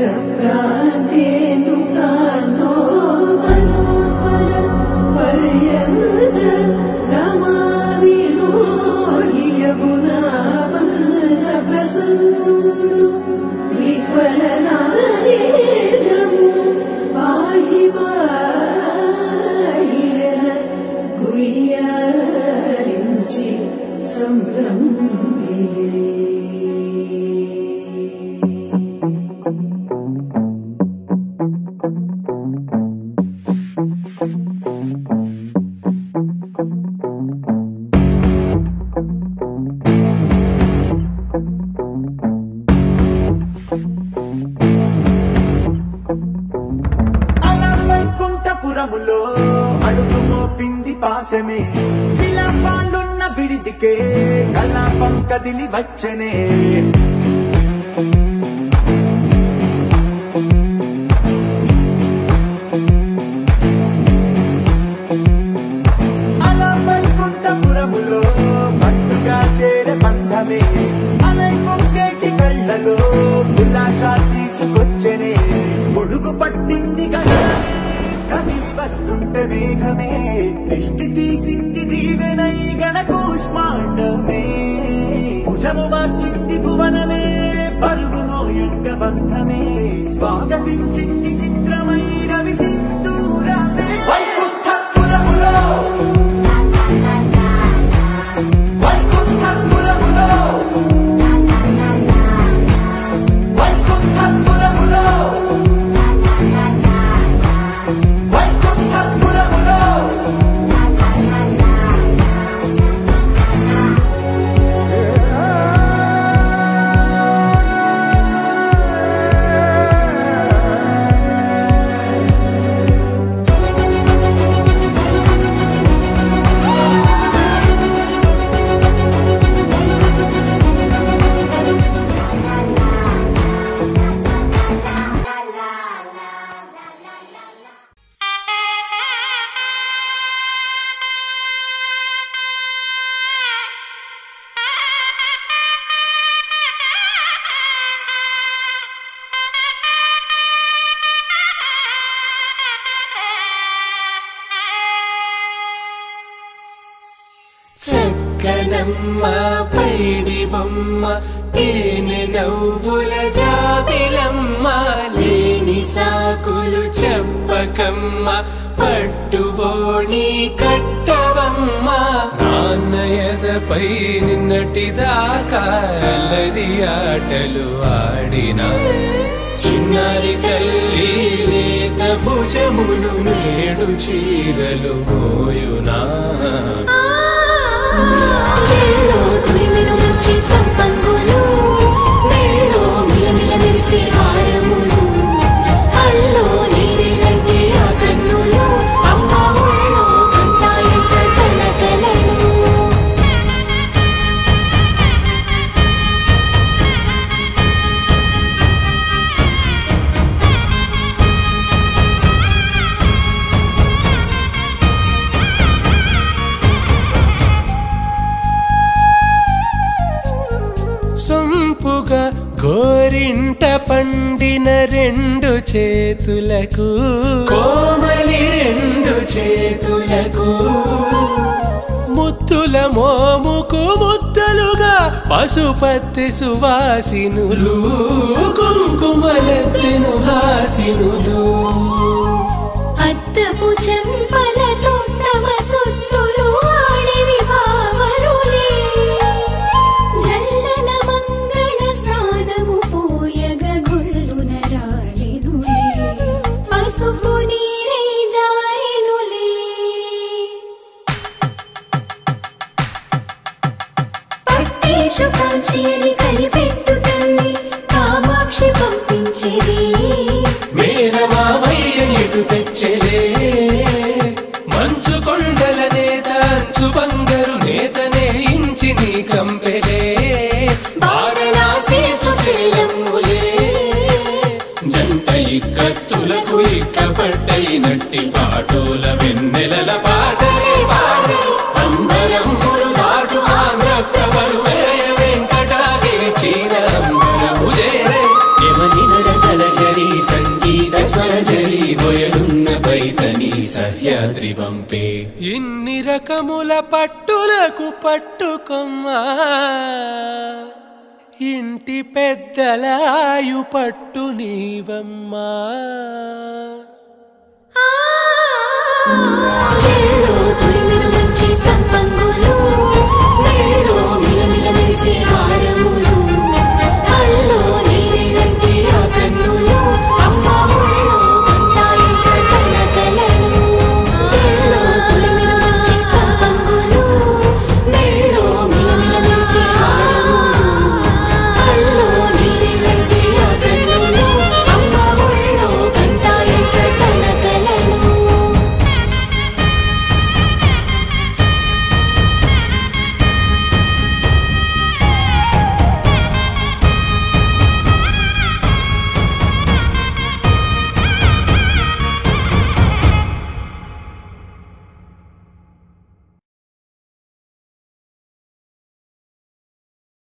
प्रान्तेन्दुकान्तो मनोज्वल पर्यन्त रमाविनो यमुना प्रसन्नु विह्वलनारेन्द्रमु पाहि पायन గుయ్యారించి సంభ్రమే అలా వైకుంఠపురములో అడుగు మోపింది పాశమే విలాపాలున్న విడిదికే కలాపం కదిలి వచ్చనే అలా వైకుంఠపురములో పట్టుగా చేరే బంధమే అలై పొంగేటి కళ్ళలో ఉల్లాసా తీసుకొచ్చనే పొడుగు పట్టింది కదా కదిలి వస్తుంటే మేఘమే దిష్టి తీసింది దీవెనై గణకూష్మాండమే భుజము మార్చింది భువనమే పరువు మోయంగ బంధమే స్వాగతించింది చిత్రమై రవి సింధూరమే వైకుంఠపురములో వైకుంఠపురములో వైకుంఠపురములో వైకుంఠపురములో చక్కనమ్మ పైడి బొమ్మ తేనె నవ్వుల జాబిలమ్మ లేని సాకులు చెప్పకమ్మ పట్టువోణి కట్టవమ్మ నాన్నయదపై నిన్నటిదాకా అల్లరి ఆటలు ఆడినా చిన్నారి తల్లి లేత భుజములు నేడు చీరలు మోయునా చెల్లో తురిమిను మంచి సంపంగులు మెళ్ళో మిలమిల మెరిసే హారములు అల్లో నీరేలంటే ఆ కన్నులు అమ్మ ఒళ్ళో కంటాయంట తన కలలు సొంపుగా గోరింట పండిన రెండు చేతులకు కోమలి రెండు చేతులకు ముద్దుల మోముకు ముద్దలుగా పశుపతి సువాసినులు కుంకుమలెత్తిను హాసినులు అద్దపు చెంపలతో తమ సొత్తులు ఆడివి భావరులే జల్లన మంగళ స్నానము పోయగ గొల్లున రాలినులే పసుపు నీరే జారినులే పట్టేశు కాంచేరి కనిపెట్టు తల్లి కామాక్షి పంపించేది మేనమామయ్య ఎటు తెచ్చలే మంచు కొండల నేత అంచు బంగారు నేతనే ఇంచి నీ కంపెలే వారణాసి సుచేలమ్ములే జంట ఇక్కత్తులకు ఇక్కపట్టయినట్టి పాటోల వెన్నెలల పాటలే పాడే అంబరమ్ములు దాటు ఆంధ్ర ప్రభలు వెంకటాగిరి చీన అంబరము చేరే యమని నడకల జరి సహ్యాద్రి పంపే ఇన్ని రకముల పట్టులకు పట్టుకొమ్మా ఇంటి పెద్దలాయు పట్టు నీవమ్మా చెల్లో తురిమిన మంచి సంపంగులు మెళ్ళో మిలమిల మెరిసే హారం